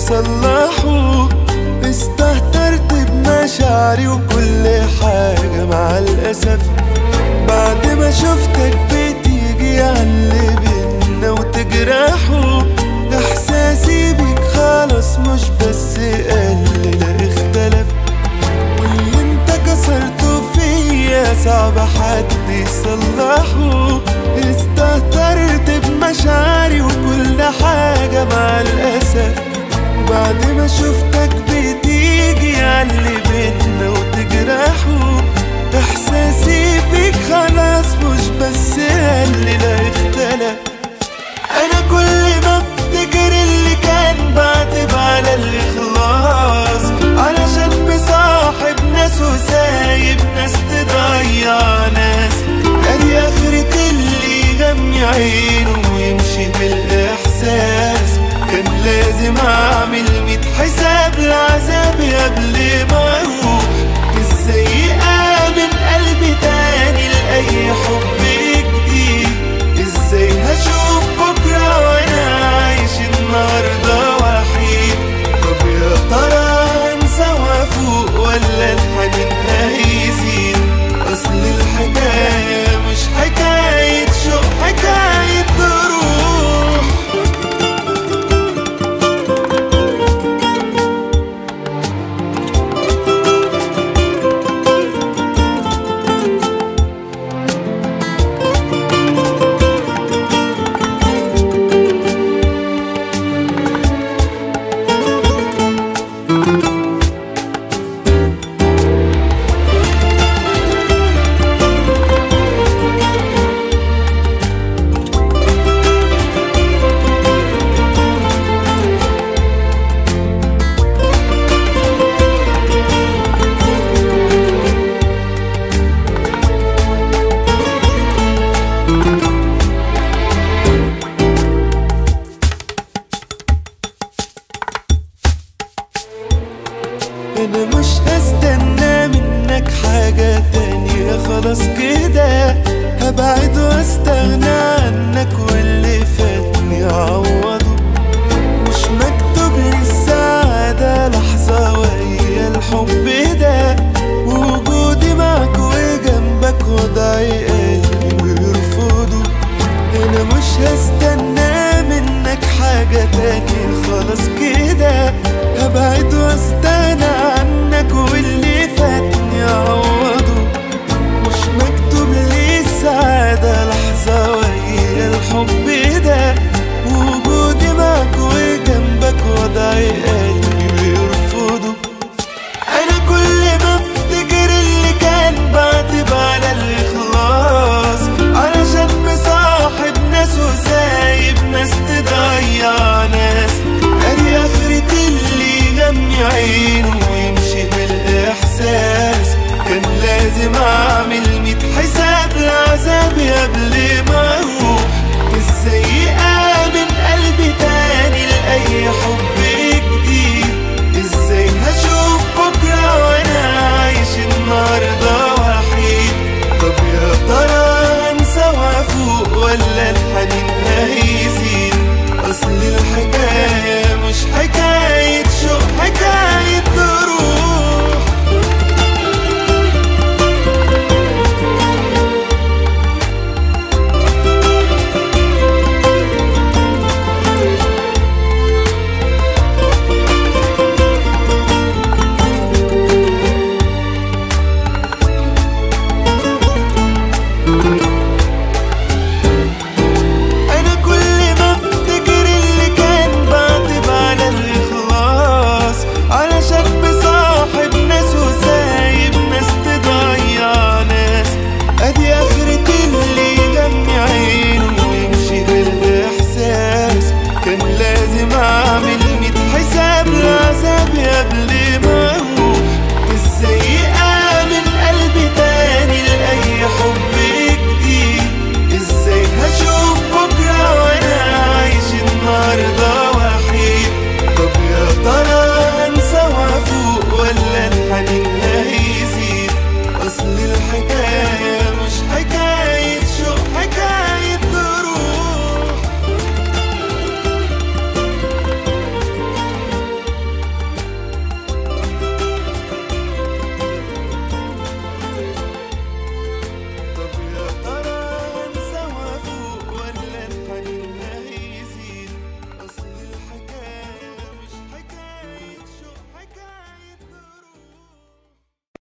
يصلحوا استهترت بمشاعري وكل حاجة مع الأسف بعد ما شفتك بتيجي عاللي بينا وتجرحه إحساسي بيك خلاص مش بس قل لا اختلف واللي انت كسرته فيا صعب حد يصلحه استهترت بمشاعري وكل حاجة مع الأسف بعد ما شفتك بتيجي عاللي بينا وتجرحه إحساسي بيك خلاص مش بس قل لا اختلف أنا كل ما افتكر اللي كان بعتب على الإخلاص علشان مصاحب ناس وسايب ناس تضيع ناس أدي آخرة اللي يغمي عينه ويمشي بالإحساس كان لازم أعمل ميت حساب لعذابي قبل ما أروح إزاي آمن قلبي تاني لأي حب جديد إزاي هشوف بكرة وأنا عايش النهاردة وحيد طب يا ترى هنسى وأفوق ولا الحنين هيزيد أصل الحكاية مش حكاية شوق حكاية ظروف انا مش هستنى منك حاجة تانية خلاص كده هبعد واستغنى عنك واللي فاتني اعوضه مش مكتوب لي السعادة لحظة وهي الحب ده وجودي معك وجنبك وضعي قلبي ويرفضه انا مش هستنى منك حاجة تانية خلاص كده هبعد واستغنى عنك واللي فاتني اعوضه مش مكتوب لي السعادة لحظة وهي الحب ده وجودي معك وجنبك وضعي قلبي بيرفضه انا كل ما افتكر اللي كان بعتب على الاخلاص علشان مصاحب ناس وسايب ناس تضيع ناس ادي اخرة اللي يغمي عينه ويمشي بالاحساس كان لازم اعمل ميت حساب لعذابي قبل ما اروح ازاي امن قلبي تاني لاي حب جديد ازاي هشوف بكرة وانا عايش النهاردة وحيد طب يا ترى هنسى وافوق ولا الحنين هيزيد اصل الحكاية مش حكاية شوق حكاية ظروف انا كل ما افتكر اللي كان بعتب على الاخلاص علشان بصاحب ناس وسايب ناس تضيع ناس ادي اخرة اللي يغمي عينه ويمشي بالاحساس كان لازم اعمل ميت حساب لعذابي قبل ما اروح ازاي امن قلبي تاني لاي حب جديد ازاي هشوف بكرة وانا عايش النهاردة وحيد طب يا ترى هنسى وافوق ولا الحنين هيزيد اصل الحكاية